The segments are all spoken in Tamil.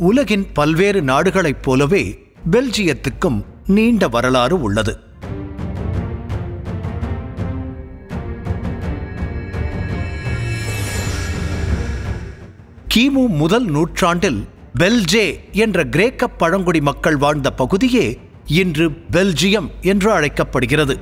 உலகின் பல்வேறு நாடுகளைப் போலவே பெல்ஜியத்துக்கும் நீண்ட வரலாறு உள்ளது கிமு முதல் நூற்றாண்டில் பெல்ஜே என்ற கிரேக்க பழங்குடி மக்கள் வாழ்ந்த பகுதியே இன்று பெல்ஜியம் என்று அழைக்கப்படுகிறது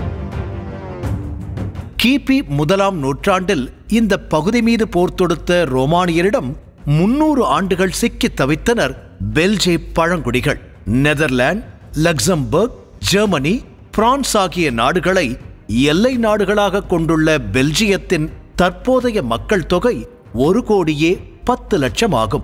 கிபி முதலாம் நூற்றாண்டில் இந்த பகுதி மீது போர் தொடுத்த ரோமானியரிடம் முன்னூறு ஆண்டுகள் சிக்கித் தவித்தனர் பெல்ஜே பழங்குடிகள் நெதர்லாந்து லக்சம்பர்க் ஜெர்மனி பிரான்ஸ் ஆகிய நாடுகளை எல்லை நாடுகளாக கொண்டுள்ள பெல்ஜியத்தின் தற்போதைய மக்கள் தொகை ஒரு கோடியே பத்து லட்சம் ஆகும்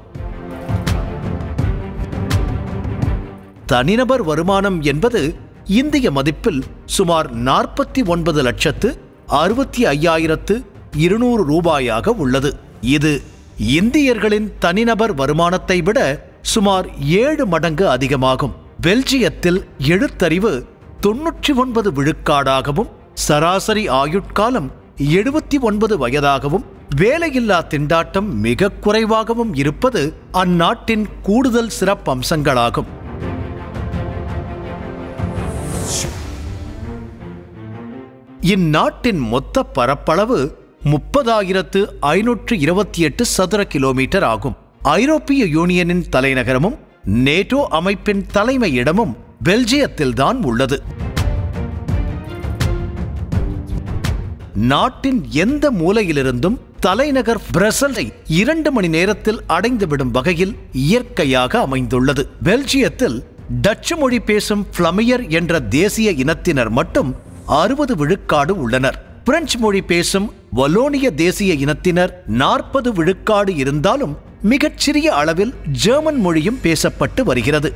தனிநபர் வருமானம் என்பது இந்திய மதிப்பில் சுமார் நாற்பத்தி ஒன்பது லட்சத்து அறுபத்தி ஐயாயிரத்து இருநூறு ரூபாயாக உள்ளது இது இந்தியர்களின் தனிநபர் வருமானத்தை விட சுமார் ஏழு மடங்கு அதிகமாகும் பெல்ஜியத்தில் எழுத்தறிவு தொன்னூற்றி ஒன்பது விழுக்காடாகவும் சராசரி ஆயுட்காலம் எழுபத்தி ஒன்பது வயதாகவும் வேலையில்லா திண்டாட்டம் மிக குறைவாகவும் இருப்பது அந்நாட்டின் கூடுதல் சிறப்பம்சங்களாகும் இந்நாட்டின் மொத்த பரப்பளவு முப்பதாயிரத்து ஐநூற்று இருபத்தி எட்டு சதுர கிலோமீட்டர் ஆகும் ஐரோப்பிய யூனியனின் தலைநகரமும் நேட்டோ அமைப்பின் தலைமையிடமும் பெல்ஜியத்தில்தான் உள்ளது நாட்டின் எந்த மூலையிலிருந்தும் தலைநகர் பிரசலை இரண்டு மணி நேரத்தில் அடைந்துவிடும் வகையில் இயற்கையாக அமைந்துள்ளது பெல்ஜியத்தில் டச்சு மொழி பேசும் பிளமியர் என்ற தேசிய இனத்தினர் மட்டும் அறுபது விழுக்காடு உள்ளனர் பிரெஞ்சு மொழி பேசும் வலோனிய தேசிய இனத்தினர் நாற்பது விழுக்காடு இருந்தாலும் மிகச்சிறிய அளவில் ஜெர்மன் மொழியும் பேசப்பட்டு வருகிறது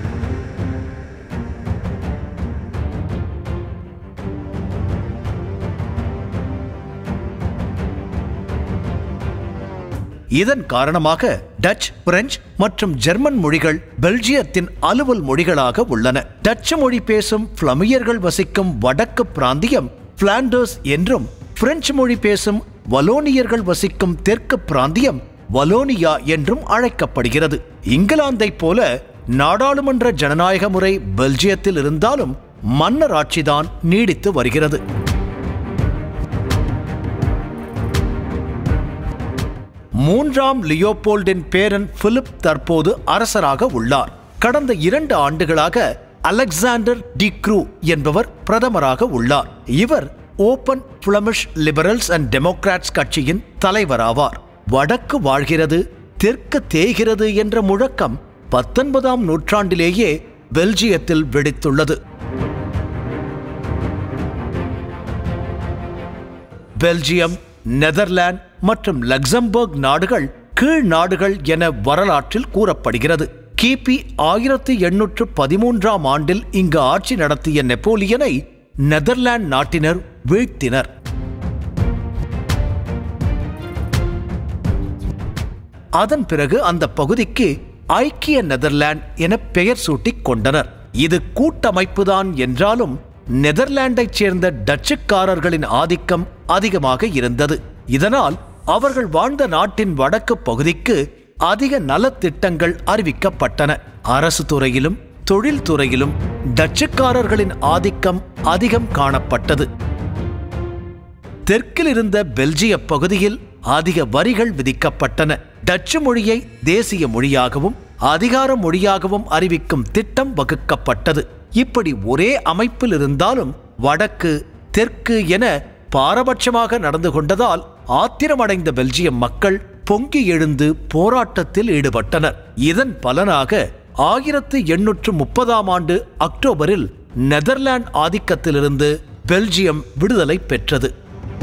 இதன் காரணமாக டச் பிரெஞ்சு மற்றும் ஜெர்மன் மொழிகள் பெல்ஜியத்தின் அலுவல் மொழிகளாக உள்ளன டச்சு மொழி பேசும் பிளமியர்கள் வசிக்கும் வடக்கு பிராந்தியம் பிளாண்டர்ஸ் என்றும் பிரெஞ்சு மொழி பேசும் வலோனியர்கள் வசிக்கும் தெற்கு பிராந்தியம் வலோனியா என்றும் அழைக்கப்படுகிறது இங்கிலாந்தைப் போல நாடாளுமன்ற ஜனநாயக முறை பெல்ஜியத்தில் இருந்தாலும் மன்னர் ஆட்சிதான் நீடித்து வருகிறது மூன்றாம் லியோபோல்டின் பேரன் பிலிப் தற்போது அரசராக உள்ளார் கடந்த இரண்டு ஆண்டுகளாக அலெக்சாண்டர் டி க்ரூ என்பவர் பிரதமராக உள்ளார் இவர் Open Flemish Liberals and Democrats கட்சியின் தலைவராவார் வடக்கு வாழ்கிறது தெற்கு தேய்கிறது என்ற முழக்கம் பத்தொன்பதாம் நூற்றாண்டிலேயே பெல்ஜியத்தில் வெடித்துள்ளது பெல்ஜியம் நெதர்லாந்து மற்றும் லக்சம்பர்க் நாடுகள் கீழ் நாடுகள் என வரலாற்றில் கூறப்படுகிறது கிபி ஆயிரத்தி எண்ணூற்று பதிமூன்றாம் ஆண்டில் இங்கு ஆட்சி நடத்திய நெப்போலியனை நெதர்லாந்து நாட்டினர் வீழ்த்தினர் அதன் பிறகு அந்த பகுதிக்கு ஐக்கிய நெதர்லாந்து என பெயர் சூட்டிக் கொண்டனர் இது கூட்டமைப்புதான் என்றாலும் நெதர்லாந்தைச் சேர்ந்த டச்சுக்காரர்களின் ஆதிக்கம் அதிகமாக இருந்தது இதனால் அவர்கள் வாழ்ந்த நாட்டின் வடக்கு பகுதிக்கு அதிக நலத்திட்டங்கள் அறிவிக்கப்பட்டன அரசு துறையிலும் தொழில் துறையிலும் டச்சுக்காரர்களின் ஆதிக்கம் அதிகம் காணப்பட்டது தெற்கில் இருந்த பெல்ஜிய பகுதியில் அதிக வரிகள் விதிக்கப்பட்டன டச்சு மொழியை தேசிய மொழியாகவும் அதிகார மொழியாகவும் அறிவிக்கும் திட்டம் வகுக்கப்பட்டது இப்படி ஒரே அமைப்பில் இருந்தாலும் வடக்கு தெற்கு என பாரபட்சமாக நடந்து கொண்டதால் ஆத்திரமடைந்த பெல்ஜியம் மக்கள் பொங்கி எழுந்து போராட்டத்தில் ஈடுபட்டனர் இதன் பலனாக ஆயிரத்து எண்ணூற்று முப்பதாம் ஆண்டு அக்டோபரில் நெதர்லாந்து ஆதிக்கத்திலிருந்து பெல்ஜியம் விடுதலை பெற்றது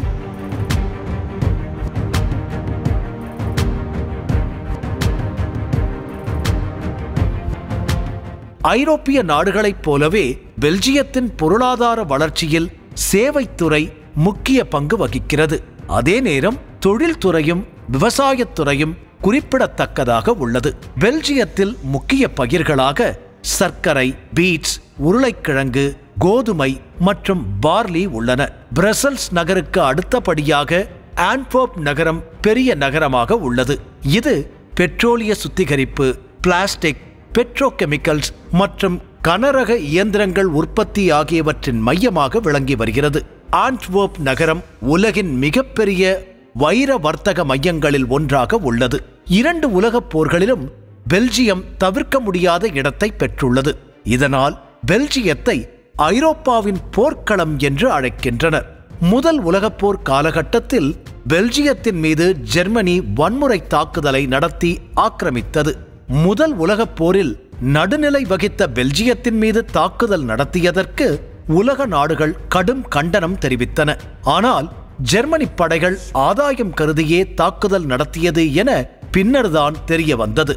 ஐரோப்பிய நாடுகளைப் போலவே பெல்ஜியத்தின் பொருளாதார வளர்ச்சியில் சேவைத்துறை முக்கிய பங்கு வகிக்கிறது அதே நேரம் தொழில்துறையும் விவசாயத்துறையும் குறிப்பிடத்தக்கதாக உள்ளது பெல்ஜியத்தில் முக்கிய பயிர்களாக சர்க்கரை பீட்ஸ் உருளைக்கிழங்கு கோதுமை மற்றும் பார்லி உள்ளன பிரசல்ஸ் நகருக்கு அடுத்தபடியாக ஆன்ட்வர்ப் நகரம் பெரிய நகரமாக உள்ளது இது பெட்ரோலிய சுத்திகரிப்பு பிளாஸ்டிக் பெட்ரோகெமிக்கல்ஸ் மற்றும் கனரக இயந்திரங்கள் உற்பத்தி ஆகியவற்றின் மையமாக விளங்கி வருகிறது ஆண்ட்வர்ப் நகரம் உலகின் மிகப்பெரிய வைர வர்த்தக மையங்களில் ஒன்றாக உள்ளது இரண்டு உலகப் போர்களிலும் பெல்ஜியம் தவிர்க்க முடியாத இடத்தை பெற்றுள்ளது இதனால் பெல்ஜியத்தை ஐரோப்பாவின் போர்க்களம் என்று அழைக்கின்றனர் முதல் உலகப் போர் காலகட்டத்தில் பெல்ஜியத்தின் மீது ஜெர்மனி வன்முறை தாக்குதலை நடத்தி ஆக்கிரமித்தது முதல் உலகப் போரில் நடுநிலை வகித்த பெல்ஜியத்தின் மீது தாக்குதல் நடத்தியதற்கு உலக நாடுகள் கடும் கண்டனம் தெரிவித்தன ஆனால் ஜெர்மனி படைகள் ஆதாயம் கருதியே தாக்குதல் நடத்தியது என பின்னர்தான் தெரிய வந்தது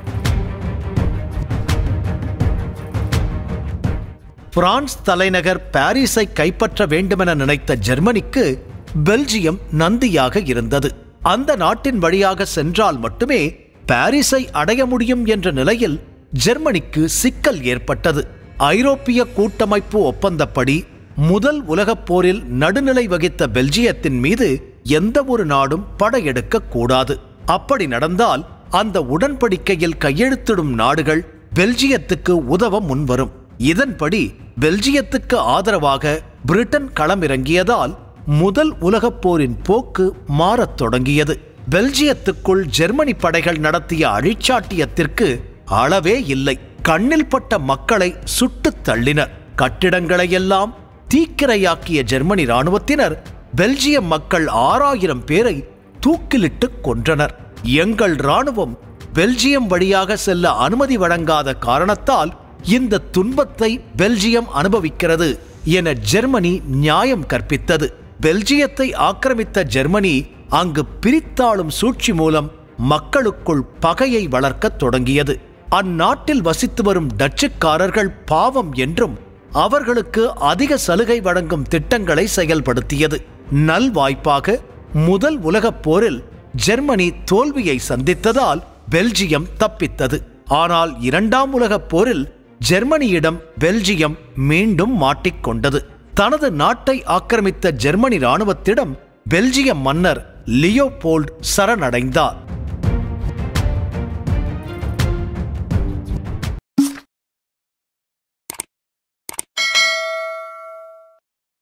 பிரான்ஸ் தலைநகர் பாரிஸை கைப்பற்ற வேண்டுமென நினைத்த ஜெர்மனிக்கு பெல்ஜியம் நந்தியாக இருந்தது அந்த நாட்டின் வழியாக சென்றால் மட்டுமே பாரிஸை அடைய முடியும் என்ற நிலையில் ஜெர்மனிக்கு சிக்கல் ஏற்பட்டது ஐரோப்பிய கூட்டமைப்பு ஒப்பந்தப்படி முதல் உலகப் போரில் நடுநிலை வகித்த பெல்ஜியத்தின் மீது எந்த ஒரு நாடும் படையெடுக்க கூடாது அப்படி நடந்தால் அந்த உடன்படிக்கையில் கையெழுத்திடும் நாடுகள் பெல்ஜியத்துக்கு உதவ முன்வரும் இதன்படி பெல்ஜியத்துக்கு ஆதரவாக பிரிட்டன் களமிறங்கியதால் முதல் உலகப் போரின் போக்கு மாறத் தொடங்கியது பெல்ஜியத்துக்குள் ஜெர்மனி படைகள் நடத்திய அழிச்சாட்டியத்திற்கு அளவே இல்லை கண்ணில் பட்ட மக்களை சுட்டுத் தள்ளினர் கட்டிடங்களையெல்லாம் தீக்கிரையாக்கிய ஜெர்மனி ராணுவத்தினர் பெல்ஜிய மக்கள் ஆறாயிரம் பேரை தூக்கிலிட்டு கொன்றனர் எங்கள் ராணுவம் பெல்ஜியம் வழியாக செல்ல அனுமதி வழங்காத காரணத்தால் இந்த துன்பத்தை பெல்ஜியம் அனுபவிக்கிறது என ஜெர்மனி நியாயம் கற்பித்தது பெல்ஜியத்தை ஆக்கிரமித்த ஜெர்மனி அங்கு பிரித்தாளும் சூழ்ச்சி மூலம் மக்களுக்குள் பகையை வளர்க்கத் தொடங்கியது அந்நாட்டில் வசித்து வரும் டச்சுக்காரர்கள் பாவம் என்றும் அவர்களுக்கு அதிக சலுகை வழங்கும் திட்டங்களை செயல்படுத்தியது நல்வாய்ப்பாக முதல் உலகப் போரில் ஜெர்மனி தோல்வியை சந்தித்ததால் பெல்ஜியம் தப்பித்தது ஆனால் இரண்டாம் உலகப் போரில் ஜெர்மனியிடம் பெல்ஜியம் மீண்டும் மாட்டிக்கொண்டது தனது நாட்டை ஆக்கிரமித்த ஜெர்மனி ராணுவத்திடம் பெல்ஜியம் மன்னர் லியோபோல்ட் சரணடைந்தார்